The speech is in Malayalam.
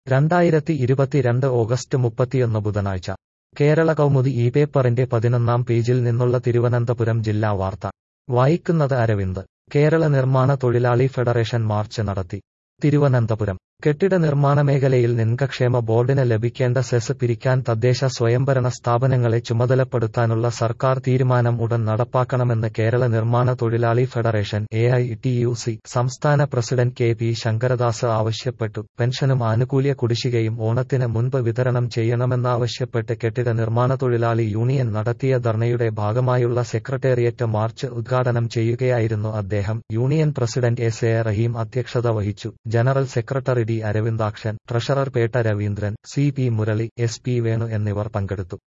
രണ്ടായിരത്തി ഇരുപത്തിരണ്ട് ഓഗസ്റ്റ് മുപ്പത്തിയൊന്ന് ബുധനാഴ്ച കേരള കൗമുദി ഈ പേപ്പറിന്റെ പതിനൊന്നാം പേജിൽ നിന്നുള്ള തിരുവനന്തപുരം ജില്ലാ വാർത്ത വായിക്കുന്നത് അരവിന്ദ് കേരള നിർമ്മാണ തൊഴിലാളി ഫെഡറേഷൻ മാർച്ച് നടത്തി തിരുവനന്തപുരം കെട്ടിട നിർമ്മാണ മേഖലയിൽ ലിംഗക്ഷേമ ബോർഡിന് ലഭിക്കേണ്ട സെസ് പിരിക്കാൻ തദ്ദേശ സ്വയംഭരണ സ്ഥാപനങ്ങളെ ചുമതലപ്പെടുത്താനുള്ള സർക്കാർ തീരുമാനം ഉടൻ നടപ്പാക്കണമെന്ന് കേരള നിർമ്മാണ തൊഴിലാളി ഫെഡറേഷൻ എ സംസ്ഥാന പ്രസിഡന്റ് കെ പി ശങ്കരദാസ് ആവശ്യപ്പെട്ടു പെൻഷനും ആനുകൂല്യ കുടിശ്ശികയും ഓണത്തിന് മുൻപ് വിതരണം ചെയ്യണമെന്നാവശ്യപ്പെട്ട് കെട്ടിട നിർമ്മാണ തൊഴിലാളി യൂണിയൻ നടത്തിയ ധർണയുടെ ഭാഗമായുള്ള സെക്രട്ടേറിയറ്റ് മാർച്ച് ഉദ്ഘാടനം ചെയ്യുകയായിരുന്നു അദ്ദേഹം union president S A Rahim അധ്യക്ഷത വഹിച്ചു general secretary D Aravindakshan treasurer Petta Raveendran C P Murali S P Venu എന്നിവർ പങ്കെടുത്തു